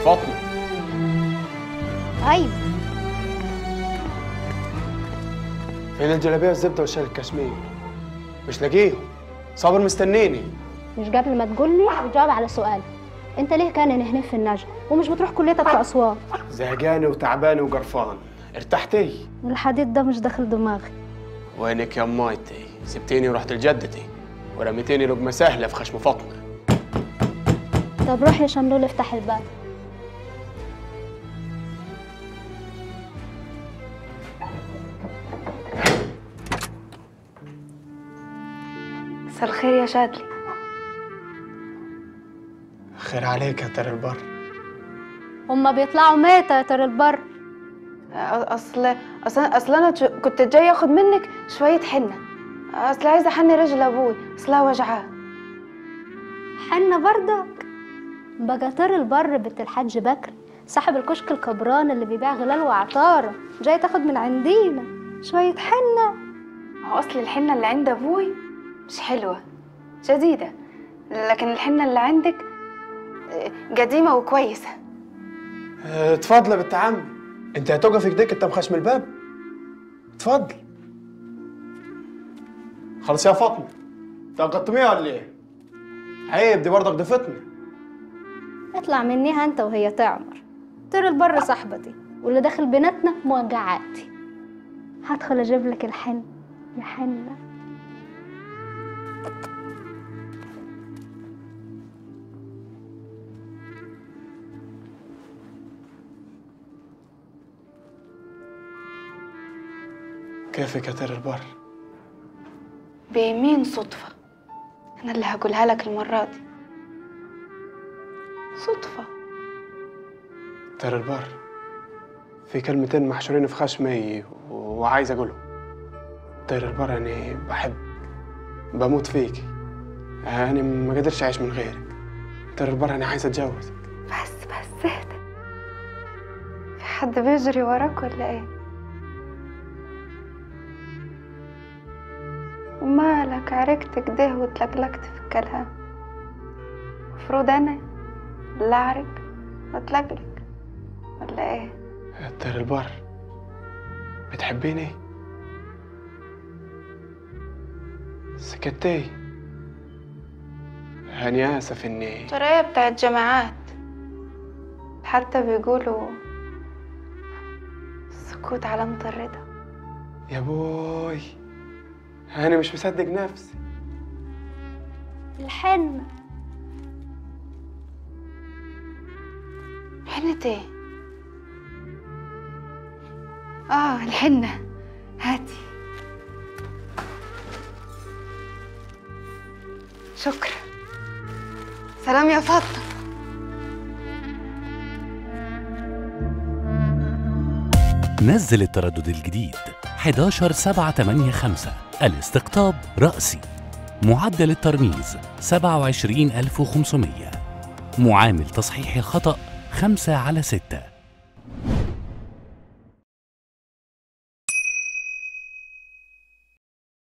فاطمه ايوه فين الجلابيه والزبده والشال الكشمير مش لاقيهم صابر مستنيني مش قبل ما تقول لي وتجاوب على سؤالي انت ليه كان هنا في النجم ومش بتروح كليتك في اسوان زهقاني وتعباني وقرفان ارتحتي الحديد ده مش داخل دماغي وينك يا مايتي سبتيني ورحت لجدتي ورميتيني لقمه سهله في خشم فاطمه طب روح يا شملول افتح الباب مساء الخير يا شادلي خير عليك يا ترى البر هما بيطلعوا ميتة يا ترى البر اصل اصل اصل انا ج- كنت جاي اخد منك شويه حنه اصل عايزه احني رجل ابوي اصلها وجعاه حنة بردك بقى ترى البر بنت الحاج بكر صاحب الكشك الكبران اللي بيبيع غلال وعطارة جاي تاخد من عندينا شوية حنة هو اصل الحنه اللي عند ابوي مش حلوه جديده لكن الحنه اللي عندك آه، قديمه وكويسه اه، اتفضل يا بنت عمي انت هتقف ايديك انت مخشم الباب اتفضل خلاص يا فاطمه تقطميها ولا ايه عيب دي برضك ضيفتنا اطلع منيها انت وهي تعمر ترى البر صاحبتي واللي داخل بيناتنا موجعاتي هدخل اجيب لك الحن يا حنة كيفك يا ترى البر بيمين صدفه انا اللي هقولها لك المره دي صدفه ترى البر في كلمتين محشورين في خشمي و- وعايز اقولهم ترى البر يعني بحبك بموت فيك انا ما قدرش اعيش من غيرك ترى البر انا عايز اتجوزك بس بس اهدى في حد بيجري وراك ولا ايه ومالك عركت كده واتلكلكت في الكلام مفروض انا اللي اعرك واتلكلك ولا ايه ترى البر بتحبيني سكتي أنا آسف إني طريقة بتاعت جماعات حتى بيقولوا السكوت علامة الرضا يا بوي أنا مش مصدق نفسي الحنة حنة ايه؟ اه الحنة هاتي شكرا سلام يا فاطمة نزل التردد الجديد 11785 الاستقطاب رأسي معدل الترميز 27500 معامل تصحيح الخطأ 5 على 6